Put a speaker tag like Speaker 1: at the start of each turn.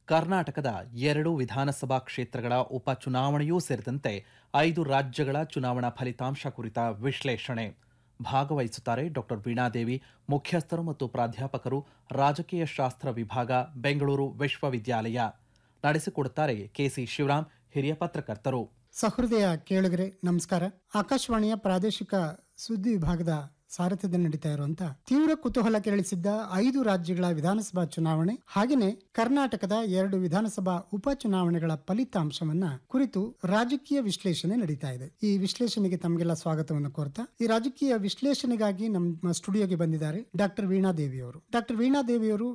Speaker 1: ಕರ್ನಾಟಕದ ಎರಡು ವಿಧಾನಸಭಾ ಕ್ಷೇತ್ರಗಳ ಉಪಚುನಾವಣೆಯೂ ಸೇರಿದಂತೆ ಐದು ರಾಜ್ಯಗಳ ಚುನಾವಣಾ ಫಲಿತಾಂಶ ಕುರಿತ ವಿಶ್ಲೇಷಣೆ ಭಾಗವಹಿಸುತ್ತಾರೆ ಡಾಕ್ಟರ್ ವೀಣಾದೇವಿ ಮುಖ್ಯಸ್ಥರು ಮತ್ತು ಪ್ರಾಧ್ಯಾಪಕರು ರಾಜಕೀಯ ಶಾಸ್ತ್ರ ವಿಭಾಗ ಬೆಂಗಳೂರು ವಿಶ್ವವಿದ್ಯಾಲಯ ನಡೆಸಿಕೊಡುತ್ತಾರೆ ಕೆಸಿ ಶಿವರಾಮ್ ಹಿರಿಯ ಪತ್ರಕರ್ತರು
Speaker 2: ಸಹೃದಯ ಕೇಳುಗರೆ ನಮಸ್ಕಾರ ಆಕಾಶವಾಣಿಯ ಪ್ರಾದೇಶಿಕ ಸುದ್ದಿ ವಿಭಾಗದ ಸಾರಥ್ಯದಲ್ಲಿ ನಡೀತಾ ಇರುವಂತ ತೀವ್ರ ಕುತೂಹಲ ಕೆರಳಿಸಿದ್ದ ಐದು ರಾಜ್ಯಗಳ ವಿಧಾನಸಭಾ ಚುನಾವಣೆ ಹಾಗೆಯೇ ಕರ್ನಾಟಕದ ಎರಡು ವಿಧಾನಸಭಾ ಉಪಚುನಾವಣೆಗಳ ಫಲಿತಾಂಶವನ್ನ ಕುರಿತು ರಾಜಕೀಯ ವಿಶ್ಲೇಷಣೆ ನಡೀತಾ ಇದೆ ಈ ವಿಶ್ಲೇಷಣೆಗೆ ತಮಗೆಲ್ಲ ಸ್ವಾಗತವನ್ನು ಕೋರ್ತಾ ಈ ರಾಜಕೀಯ ವಿಶ್ಲೇಷಣೆಗಾಗಿ ನಮ್ಮ ಸ್ಟುಡಿಯೋಗೆ ಬಂದಿದ್ದಾರೆ ಡಾಕ್ಟರ್ ವೀಣಾ ದೇವಿ ಅವರು ಡಾಕ್ಟರ್ ವೀಣಾ ದೇವಿ ಅವರು